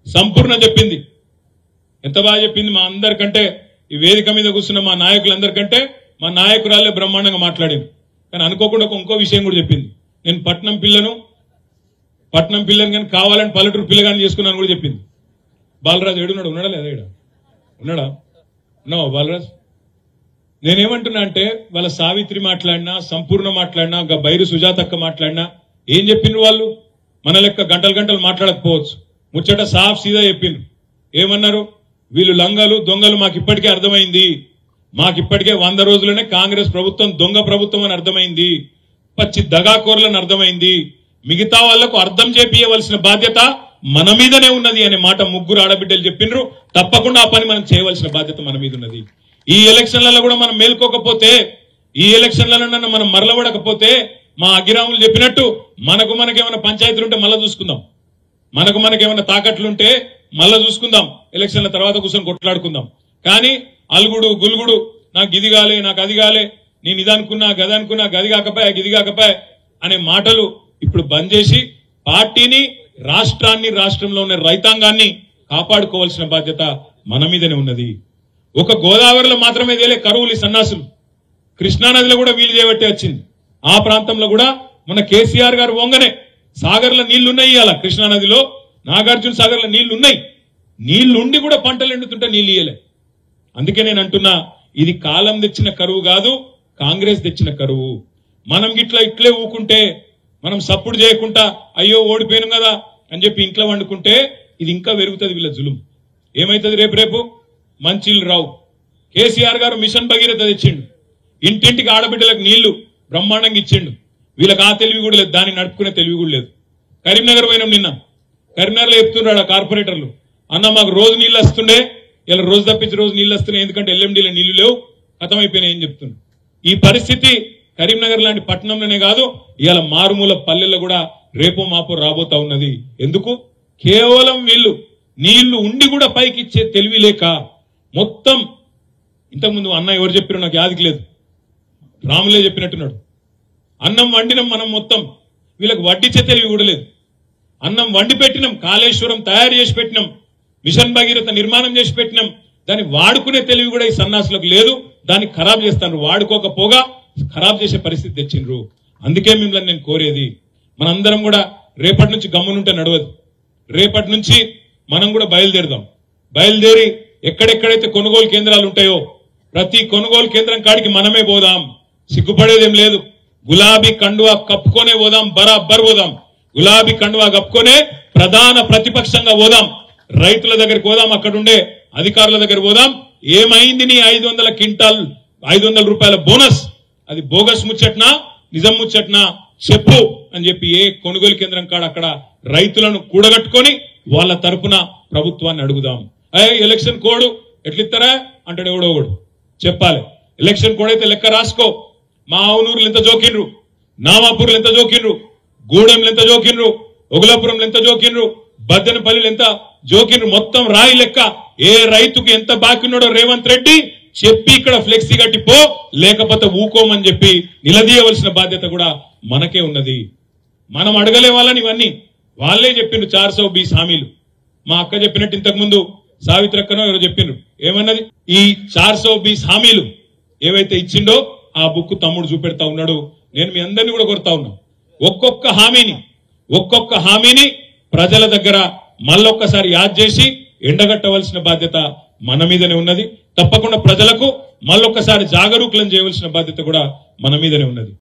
సంపూర్ణ చెప్పింది ఎంత బాగా చెప్పింది మా అందరికంటే ఈ వేదిక మీద కూర్చున్న మా నాయకులందరికంటే మా నాయకురాలే బ్రహ్మాండంగా మాట్లాడింది కానీ అనుకోకుండా ఒక ఇంకో విషయం కూడా చెప్పింది నేను పట్నం పిల్లను పట్నం పిల్లని కానీ కావాలని పల్లెటూరు పిల్లగాని చేసుకున్నాను కూడా చెప్పింది బాలరాజు ఏడున్నాడు ఉన్నాడా లేదా ఈడ ఉన్నాడా ఉన్నావా బాలరాజు నేనేమంటున్నా అంటే వాళ్ళ సావిత్రి మాట్లాడినా సంపూర్ణ మాట్లాడినా ఇంకా బైరు సుజాతక్క మాట్లాడినా ఏం చెప్పిండ్రు వాళ్ళు మన లెక్క గంటలు గంటలు మాట్లాడకపోవచ్చు ముచ్చట సాఫ్ సీదా చెప్పిండ్రు ఏమన్నారు వీళ్ళు లంగలు దొంగలు మాకు ఇప్పటికే అర్థమైంది మాకు ఇప్పటికే వంద రోజులనే కాంగ్రెస్ ప్రభుత్వం దొంగ ప్రభుత్వం అని అర్థమైంది పచ్చి దగాకోర్లని అర్థమైంది మిగతా వాళ్లకు అర్థం చేపియవలసిన బాధ్యత మన మీదనే ఉన్నది అనే మాట ముగ్గురు ఆడబిడ్డలు చెప్పిండ్రు తప్పకుండా ఆ పని మనం చేయవలసిన బాధ్యత మన మీద ఉన్నది ఈ ఎలక్షన్లలో కూడా మనం మేల్కోకపోతే ఈ ఎలక్షన్లలో మనం మరలబడకపోతే మా అగిరాములు చెప్పినట్టు మనకు మనకేమైనా పంచాయతీలు ఉంటే మళ్ళా చూసుకుందాం మనకు మనకేమైనా తాకట్లుంటే మళ్ళా చూసుకుందాం ఎలక్షన్ల తర్వాత కూర్చొని కొట్లాడుకుందాం కానీ అలుగుడు గులుగుడు నాకు ఇది కాలే నాకు అది కాలే నేను ఇది అనుకున్నా గది అనుకున్నా గది కాకపోయా గిది కాకపోయా అనే మాటలు ఇప్పుడు బంద్ చేసి పార్టీని రాష్ట్రాన్ని రాష్ట్రంలో ఉన్న రైతాంగాన్ని కాపాడుకోవాల్సిన బాధ్యత మన మీదనే ఉన్నది ఒక గోదావరిలో మాత్రమే తేలే కరువులు ఈ సన్నాసులు కృష్ణానదిలో కూడా వీలు చేయబట్టే వచ్చింది ఆ ప్రాంతంలో కూడా మన కేసీఆర్ గారు వంగనే సాగర్లో నీళ్లున్నాయి ఇవాళ కృష్ణానదిలో నాగార్జున సాగర్లో నీళ్లున్నాయి నీళ్లుండి కూడా పంటలు ఎండుతుంటే నీళ్ళు ఇయ్యలే అందుకే నేను అంటున్నా ఇది కాలం తెచ్చిన కరువు కాదు కాంగ్రెస్ తెచ్చిన కరువు మనం గిట్లా ఇట్లే ఊకుంటే మనం సప్పుడు చేయకుండా అయ్యో ఓడిపోయాను కదా అని చెప్పి ఇంట్లో వండుకుంటే ఇది ఇంకా పెరుగుతుంది వీళ్ళ జులుం ఏమైతుంది రేపు రేపు మంచిలు రావు కేసీఆర్ గారు మిషన్ భగీరథ తెచ్చిండు ఇంటింటికి ఆడబిడ్డలకు నీళ్లు బ్రహ్మాండంగా ఇచ్చిండు వీళ్ళకి ఆ తెలివి కూడా లేదు దాన్ని నడుపుకునే తెలివి కూడా లేదు కరీంనగర్ పోయినాం నిన్న కరీంనగర్లో చెప్తున్నాడు ఆ కార్పొరేటర్లు అన్న మాకు రోజు నీళ్ళు వస్తుండే ఇలా రోజు తప్పించి రోజు నీళ్ళు వస్తున్నాయి ఎందుకంటే ఎల్ఎండీలో నీళ్లు లేవు ఖతమైపోయినాయి అని చెప్తున్నా ఈ పరిస్థితి కరీంనగర్ లాంటి పట్టణంలోనే కాదు ఇవాళ మారుమూల పల్లెల్లో కూడా రేపో మాపో రాబోతా ఉన్నది ఎందుకు కేవలం వీళ్ళు నీళ్లు ఉండి కూడా పైకి ఇచ్చే తెలివి లేక మొత్తం ఇంతకుముందు అన్న ఎవరు చెప్పారో నాకు యాదికి లేదు రాములే చెప్పినట్టున్నాడు అన్నం వండినం మనం మొత్తం వీళ్ళకి వడ్డించే తెలివి కూడా లేదు అన్నం వండి పెట్టినాం కాళేశ్వరం తయారు చేసి పెట్టినాం మిషన్ భగీరథ నిర్మాణం చేసి పెట్టినాం దాన్ని వాడుకునే తెలివి కూడా ఈ సన్నాసులకు లేదు దాన్ని ఖరాబ్ చేస్తాను వాడుకోకపోగా ఖరాబ్ చేసే పరిస్థితి తెచ్చిండ్రు అందుకే మిమ్మల్ని నేను కోరేది మనందరం కూడా రేపటి నుంచి గమ్మునుంటే నడవదు రేపటి నుంచి మనం కూడా బయలుదేరుదాం బయలుదేరి ఎక్కడెక్కడైతే కొనుగోలు కేంద్రాలు ఉంటాయో ప్రతి కొనుగోలు కేంద్రం కాడికి మనమే పోదాం సిగ్గుపడేదేం లేదు గులాబీ కండువా కప్పుకొనే పోదాం బరాబర్ పోదాం గులాబీ కండువా కప్పుకొనే ప్రధాన ప్రతిపక్షంగా పోదాం రైతుల దగ్గరికి పోదాం అక్కడ ఉండే అధికారుల దగ్గర పోదాం ఏమైంది నీ ఐదు వందల క్వింటాల్ ఐదు వందల రూపాయల బోనస్ అది బోగస్ ముచ్చట్నా నిజం ముచ్చట్నా చెప్పు అని చెప్పి ఏ కొనుగోలు కేంద్రం కాడ అక్కడ రైతులను కూడగట్టుకొని వాళ్ళ తరపున ప్రభుత్వాన్ని అడుగుదాం అయ్యే ఎలక్షన్ కోడ్ ఎట్లిస్తారా అంటాడు ఎవడో ఒకడు చెప్పాలి ఎలక్షన్ కోడ్ అయితే లెక్క రాసుకో మా ఆవునూరులు ఎంత జోకిండ్రు నామాపూర్లు ఎంత జోకిండ్రు గూడెంలు ఎంత జోకిండ్రు ఒగులాపురంలు ఎంత జోకిండ్రు బద్దెనపల్లిలు ఎంత జోకిండ్రు మొత్తం రాయి లెక్క ఏ రైతుకు ఎంత బాకీ ఉన్నాడో రేవంత్ రెడ్డి చెప్పి ఇక్కడ ఫ్లెక్సీ కట్టి పో లేకపోతే ఊకోమని చెప్పి నిలదీయవలసిన బాధ్యత కూడా మనకే ఉన్నది మనం అడగలే వాళ్ళని ఇవన్నీ వాళ్ళే చెప్పిండ్రు చార్ సౌ బీస్ హామీలు మా అక్క చెప్పినట్టు ఇంతకు ముందు సావిత్రక్కనో ఎవరో చెప్పిండ్రు ఏమన్నది ఈ చార్ సౌ బీస్ హామీలు ఏవైతే ఇచ్చిండో ఆ బుక్ తమ్ముడు చూపెడతా ఉన్నాడు నేను మీ అందరినీ కూడా కొడతా ఉన్నా ఒక్కొక్క హామీని ఒక్కొక్క హామీని ప్రజల దగ్గర మళ్ళొక్కసారి యాద్ చేసి ఎండగట్టవలసిన బాధ్యత మన మీదనే ఉన్నది తప్పకుండా ప్రజలకు మళ్ళొక్కసారి జాగరూకులను చేయవలసిన బాధ్యత కూడా మన మీదనే ఉన్నది